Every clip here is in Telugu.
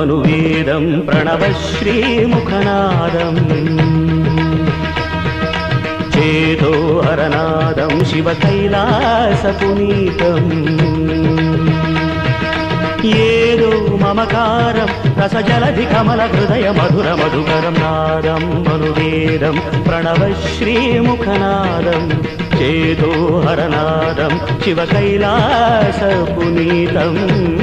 మనువేదం ప్రణవశ్రీముఖనాదం చేదో హరనాదం శివ కైలాస పునీతం ఏదో మమకారం రసజలధి కమల హృదయ మధుర మధుకరం నాదం మనువేదం ప్రణవశ్రీముఖనాదం చేదో హరనాదం శివ కైలాస పునీతం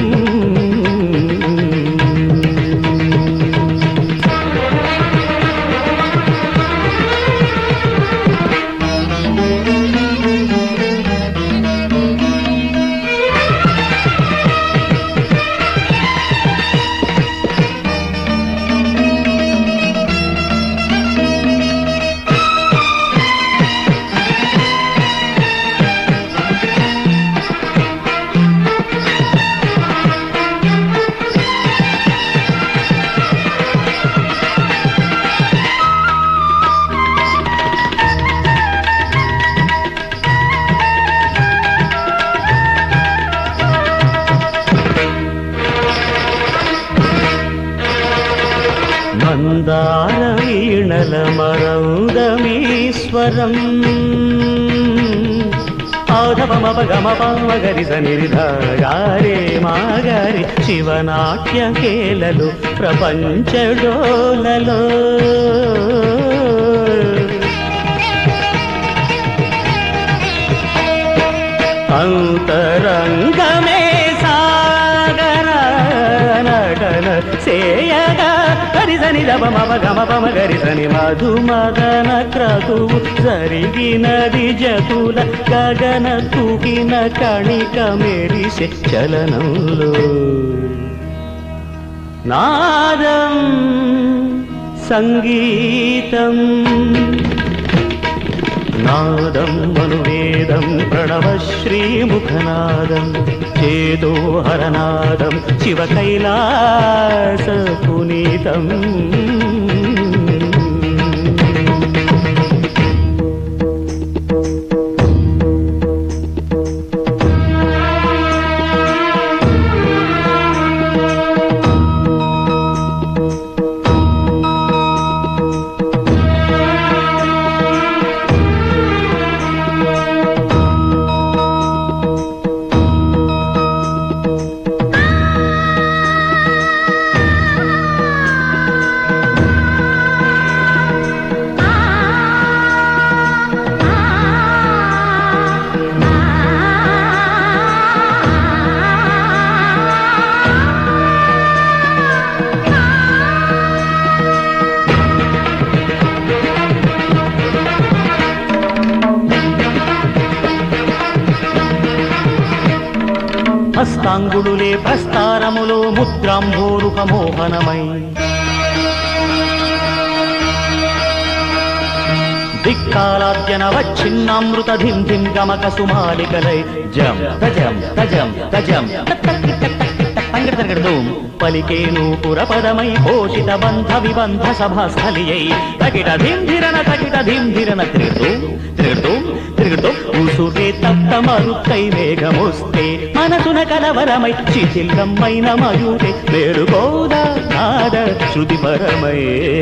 మందారవీణల మరౌదమీశ్వరం ఆధవమపగమపమగరి సనిరిధాగారే మాగారి శివనాట్య కేలలు ప్రపంచడోలలో అంతరంగమే సాగర నటన సేయగా హరిసని దమమ గమపమ గరిసని మధు మదన క్రతువు జరిగినది జతుల గగన తూగిన కణిక మెరిసె చలనంలో నాదం సంగీతం నాదం మనువేదం ప్రణవ శ్రీముఖనాదం చేదో హరనాదం శివ కైలాస పునీతం హస్తాంగుడులే ప్రస్తారములో ముద్రాంభోరుక మోహనమై దిక్కాలాద్యన వచ్చిన్నామృత ధిం ధిం గమక సుమాలికలై జం తజం తజం తజం తంగడతరగడదు పలికేను పురపదమై పోషిత బంధ విబంధ సభాస్థలి అయి తగిట ధింధిరన తగిట ధింధిరన తిరుగుతూ తిరుగుతూ తిరుగుతూ ఉసురే తప్త మరుత్తై వేగమొస్తే మనసున కలవరమై శిథిల్గమ్మైన మయూరే మేలుకోదా నాద శృతి పరమై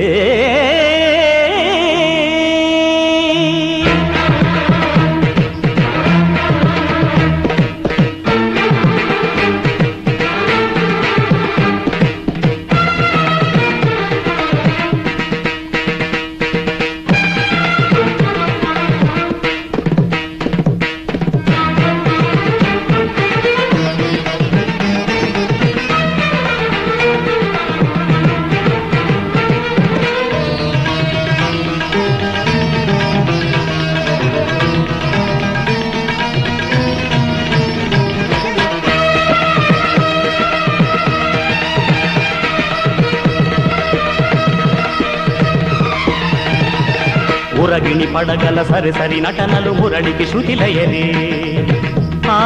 ఉరగిణి పడగల సరి సరి నటనలు మురళికి శృతిలయలే ఆ,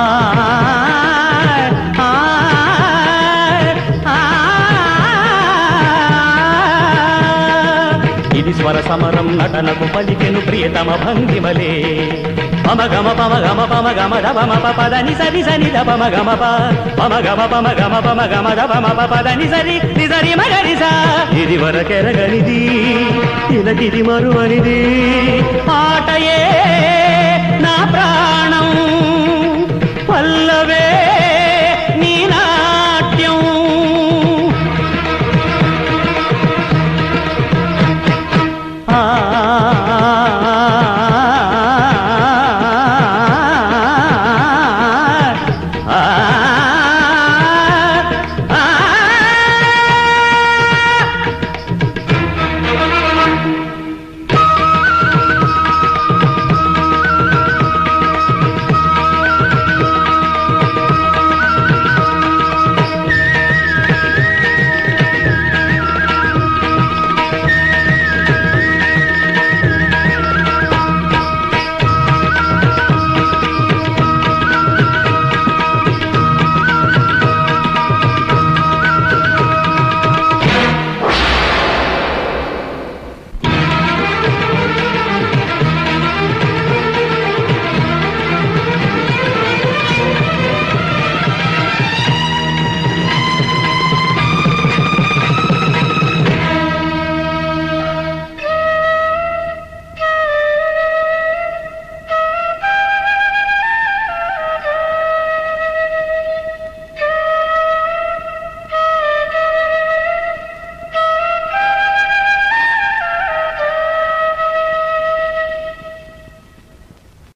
ఆ, ఆ, ఇది స్వర సమరం నటనకు పలికెను ప్రియతమ భంగిమలే పమ గమ పమ గమ పమ గమ ద పమ ప పద ని సరి సని ద పమ గమ ప పమ గమ పమ గమ పమ గమ ద పమ ప పద ని సరి ని సరి మగరి సా ఇది వరకెరగనిది ఇలకిది మరువనిది ఆటయే